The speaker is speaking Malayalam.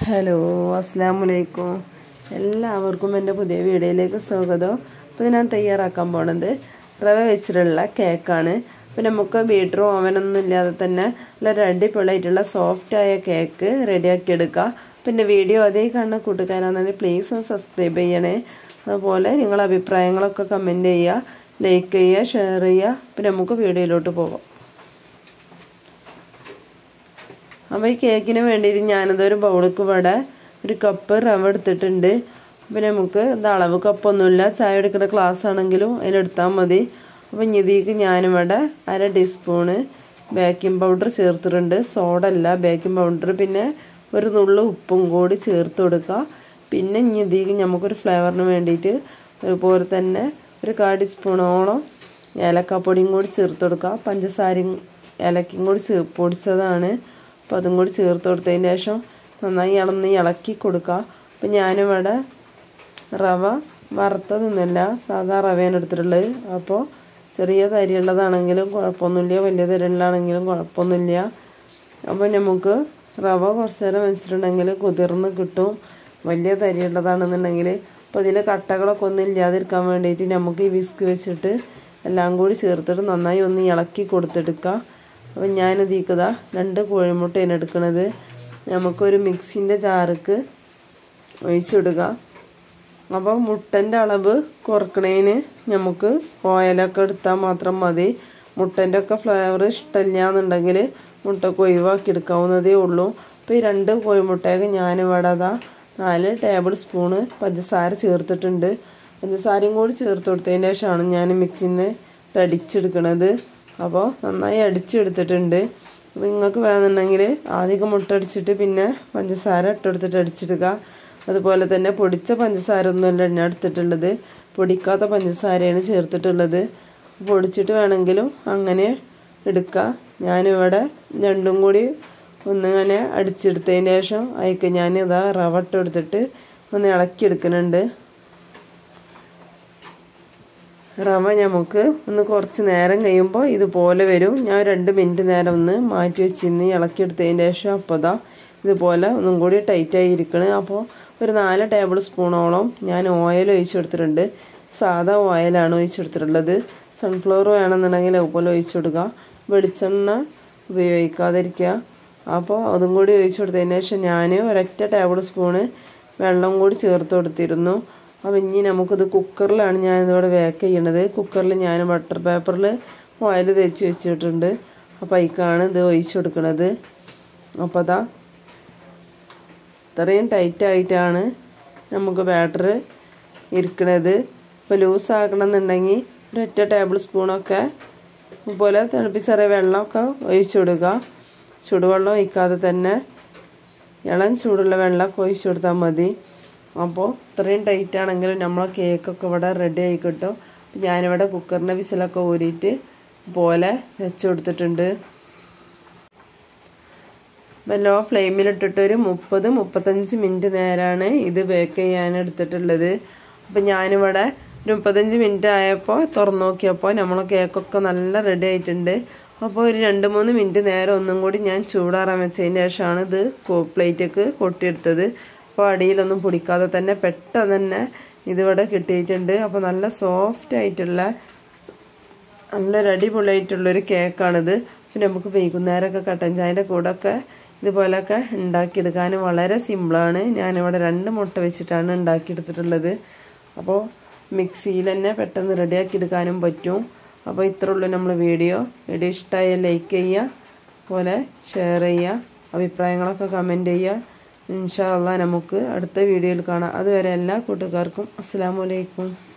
ഹലോ അസ്സാം വലൈക്കും എല്ലാവർക്കും എൻ്റെ പുതിയ വീഡിയോയിലേക്ക് സ്വാഗതം അപ്പോൾ ഞാൻ തയ്യാറാക്കാൻ പോണത് റവ വെച്ചിട്ടുള്ള കേക്കാണ് അപ്പോൾ നമുക്ക് ബീറ്ററും ഓവനൊന്നും ഇല്ലാതെ തന്നെ നല്ല അടിപൊളിയായിട്ടുള്ള സോഫ്റ്റായ കേക്ക് റെഡിയാക്കി എടുക്കുക പിന്നെ വീഡിയോ അതേ കാണുന്ന കൂട്ടുകാരാണെന്നുണ്ടെങ്കിൽ പ്ലീസ് ഒന്ന് സബ്സ്ക്രൈബ് ചെയ്യണേ അതുപോലെ നിങ്ങളുടെ അഭിപ്രായങ്ങളൊക്കെ കമൻറ്റ് ചെയ്യുക ലൈക്ക് ചെയ്യുക ഷെയർ ചെയ്യുക പിന്നെ നമുക്ക് വീഡിയോയിലോട്ട് പോകാം അപ്പോൾ ഈ കേക്കിന് വേണ്ടിയിട്ട് ഞാനതൊരു ബൗൾക്ക് ഇവിടെ ഒരു കപ്പ് റവ എടുത്തിട്ടുണ്ട് അപ്പോൾ നമുക്ക് ഇത് അളവ് കപ്പൊന്നുമില്ല ചായ എടുക്കുന്ന ഗ്ലാസ് ആണെങ്കിലും അതിലെടുത്താൽ മതി അപ്പോൾ ഇതിലേക്ക് ഞാനിവിടെ അര ടീസ്പൂണ് ബേക്കിംഗ് പൗഡർ ചേർത്തിട്ടുണ്ട് സോഡ അല്ല ബേക്കിംഗ് പൗഡർ പിന്നെ ഒരു നുള്ളു ഉപ്പും കൂടി ചേർത്ത് കൊടുക്കുക പിന്നെ ഇതിലേക്ക് നമുക്കൊരു ഫ്ലേവറിന് വേണ്ടിയിട്ട് അതുപോലെ തന്നെ ഒരു കാ ടീസ്പൂണോളം ഏലക്കാപ്പൊടിയും കൂടി ചേർത്ത് കൊടുക്കുക പഞ്ചസാരയും ഏലക്കയും കൂടി ചേ പൊടിച്ചതാണ് അപ്പോൾ അതും കൂടി ചേർത്ത് കൊടുത്തതിന് ശേഷം നന്നായി ഇളന്ന് ഇളക്കി കൊടുക്കുക അപ്പോൾ ഞാനിവിടെ റവ വറുത്തതൊന്നുമല്ല സാധാ റവയാണ് എടുത്തിട്ടുള്ളത് അപ്പോൾ ചെറിയ തരിയുള്ളതാണെങ്കിലും കുഴപ്പമൊന്നുമില്ല വലിയ തരിയുള്ളതാണെങ്കിലും കുഴപ്പമൊന്നുമില്ല അപ്പോൾ നമുക്ക് റവ കുറച്ച് നേരം വെച്ചിട്ടുണ്ടെങ്കിൽ കുതിർന്ന് കിട്ടും വലിയ തരിയുള്ളതാണെന്നുണ്ടെങ്കിൽ അപ്പോൾ ഇതിൽ കട്ടകളൊക്കെ ഒന്നും ഇല്ലാതിരിക്കാൻ വേണ്ടിയിട്ട് നമുക്ക് ഈ വിസ്ക് വെച്ചിട്ട് എല്ലാം കൂടി ചേർത്തിട്ട് നന്നായി ഒന്ന് ഇളക്കി കൊടുത്തെടുക്കുക അപ്പം ഞാനിതീക്കതാ രണ്ട് കോഴിമുട്ടയാണ് എടുക്കുന്നത് നമുക്കൊരു മിക്സിൻ്റെ ജാർക്ക് ഒഴിച്ചിടുക അപ്പോൾ മുട്ടൻ്റെ അളവ് കുറക്കണേന് നമുക്ക് ഓയിലൊക്കെ എടുത്താൽ മാത്രം മതി മുട്ടൻ്റെ ഒക്കെ ഫ്ലേവർ ഇഷ്ടമില്ല എന്നുണ്ടെങ്കിൽ മുട്ടൊക്കെ ഒഴിവാക്കി എടുക്കാവുന്നതേ ഉള്ളൂ അപ്പോൾ ഈ രണ്ട് കോഴിമുട്ടയൊക്കെ ഞാനിവിടെ അതാ നാല് ടേബിൾ സ്പൂണ് പഞ്ചസാര ചേർത്തിട്ടുണ്ട് പഞ്ചസാരയും കൂടി ചേർത്ത് കൊടുത്തതിന് ശേഷമാണ് ഞാൻ മിക്സിന്ന് അടിച്ചെടുക്കണത് അപ്പോൾ നന്നായി അടിച്ചെടുത്തിട്ടുണ്ട് അപ്പോൾ നിങ്ങൾക്ക് വേണമെന്നുണ്ടെങ്കിൽ ആദ്യം മുട്ട അടിച്ചിട്ട് പിന്നെ പഞ്ചസാര ഇട്ടെടുത്തിട്ട് അടിച്ചെടുക്കുക അതുപോലെ തന്നെ പൊടിച്ച പഞ്ചസാര ഒന്നുമല്ല ഞാൻ എടുത്തിട്ടുള്ളത് പൊടിക്കാത്ത പഞ്ചസാരയാണ് ചേർത്തിട്ടുള്ളത് പൊടിച്ചിട്ട് വേണമെങ്കിലും അങ്ങനെ എടുക്കുക ഞാനിവിടെ രണ്ടും കൂടി ഒന്നിങ്ങനെ അടിച്ചെടുത്തതിന് ശേഷം അതിക്ക് ഞാൻ ഇതാ റവ ഇട്ടെടുത്തിട്ട് ഒന്ന് ഇളക്കിയെടുക്കുന്നുണ്ട് റവ നമുക്ക് ഒന്ന് കുറച്ച് നേരം കഴിയുമ്പോൾ ഇതുപോലെ വരും ഞാൻ രണ്ട് മിനിറ്റ് നേരം ഒന്ന് മാറ്റി വെച്ചിന്ന് ഇളക്കിയെടുത്തതിന് ശേഷം അപ്പോൾ ദാ ഇതുപോലെ ഒന്നും കൂടി ടൈറ്റായി ഇരിക്കണം അപ്പോൾ ഒരു നാല് ടേബിൾ സ്പൂണോളം ഞാൻ ഓയിൽ ഒഴിച്ചെടുത്തിട്ടുണ്ട് സാധാ ഓയിലാണ് ഒഴിച്ചെടുത്തിട്ടുള്ളത് സൺഫ്ലവർ വേണമെന്നുണ്ടെങ്കിൽ അതുപോലെ ഒഴിച്ചു കൊടുക്കുക വെളിച്ചെണ്ണ ഉപയോഗിക്കാതിരിക്കുക അപ്പോൾ അതും കൂടി ഒഴിച്ചു കൊടുത്തതിന് ശേഷം ഞാൻ ഒരൊറ്റ ടേബിൾ സ്പൂണ് വെള്ളം കൂടി ചേർത്ത് കൊടുത്തിരുന്നു അപ്പോൾ ഇനി നമുക്കിത് കുക്കറിലാണ് ഞാൻ ഇതിവിടെ വേക്ക് ചെയ്യണത് കുക്കറിൽ ഞാൻ ബട്ടർ പേപ്പറിൽ ഓയിൽ തേച്ച് വെച്ചിട്ടുണ്ട് അപ്പോൾ അതിക്കാണ് ഇത് ഒഴിച്ചു കൊടുക്കുന്നത് അപ്പോൾ അതാ ഇത്രയും ടൈറ്റായിട്ടാണ് നമുക്ക് ബാറ്റർ ഇരിക്കണത് ഇപ്പോൾ ലൂസ് ആക്കണമെന്നുണ്ടെങ്കിൽ ഒരൊറ്റ ടേബിൾ സ്പൂണൊക്കെ ഇതുപോലെ തിളപ്പിച്ചറിയ വെള്ളമൊക്കെ ഒഴിച്ചു കൊടുക്കുക ചൂടുവെള്ളം ഒഴിക്കാതെ തന്നെ ഇളം ചൂടുള്ള വെള്ളമൊക്കെ ഒഴിച്ചു കൊടുത്താൽ മതി അപ്പോൾ ഇത്രയും ടൈറ്റ് ആണെങ്കിലും നമ്മളെ കേക്കൊക്കെ ഇവിടെ റെഡി ആയി കിട്ടും ഞാനിവിടെ കുക്കറിൻ്റെ വിസിലൊക്കെ ഊരിയിട്ട് പോലെ വെച്ച് കൊടുത്തിട്ടുണ്ട് ലോ ഫ്ലെയിമിലിട്ടിട്ട് ഒരു മുപ്പത് മുപ്പത്തഞ്ച് മിനിറ്റ് നേരമാണ് ഇത് ബേക്ക് ചെയ്യാൻ എടുത്തിട്ടുള്ളത് അപ്പം ഞാനിവിടെ ഒരു മുപ്പത്തഞ്ച് മിനിറ്റ് ആയപ്പോൾ തുറന്നു നോക്കിയപ്പോൾ നമ്മളെ കേക്കൊക്കെ നല്ല റെഡി ആയിട്ടുണ്ട് അപ്പോൾ ഒരു രണ്ട് മൂന്ന് മിനിറ്റ് നേരം ഒന്നും കൂടി ഞാൻ ചൂടാറാൻ വെച്ചതിന് ശേഷമാണ് ഇത് പ്ലേറ്റൊക്കെ കൊട്ടിയെടുത്തത് അപ്പോൾ അടിയിലൊന്നും പൊടിക്കാതെ തന്നെ പെട്ടെന്ന് തന്നെ ഇതിവിടെ കിട്ടിയിട്ടുണ്ട് അപ്പോൾ നല്ല സോഫ്റ്റ് ആയിട്ടുള്ള നല്ലൊരു അടിപൊളിയായിട്ടുള്ളൊരു കേക്കാണിത് പിന്നെ നമുക്ക് വൈകുന്നേരമൊക്കെ കട്ടൻ ചായൻ്റെ കൂടെയൊക്കെ ഇതുപോലെയൊക്കെ ഉണ്ടാക്കിയെടുക്കാൻ വളരെ സിമ്പിളാണ് ഞാനിവിടെ രണ്ട് മുട്ട വെച്ചിട്ടാണ് ഉണ്ടാക്കിയെടുത്തിട്ടുള്ളത് അപ്പോൾ മിക്സിയിൽ തന്നെ പെട്ടെന്ന് റെഡിയാക്കി എടുക്കാനും പറ്റും അപ്പോൾ ഇത്രേ ഉള്ളൂ നമ്മൾ വീഡിയോ വീഡിയോ ഇഷ്ടമായ ലൈക്ക് ചെയ്യുക പോലെ ഷെയർ ചെയ്യുക അഭിപ്രായങ്ങളൊക്കെ കമൻറ്റ് ചെയ്യുക ഇൻഷാ അള്ളാ നമുക്ക് അടുത്ത വീഡിയോയിൽ കാണാം അതുവരെ എല്ലാ കൂട്ടുകാർക്കും അസ്സാം വലൈക്കും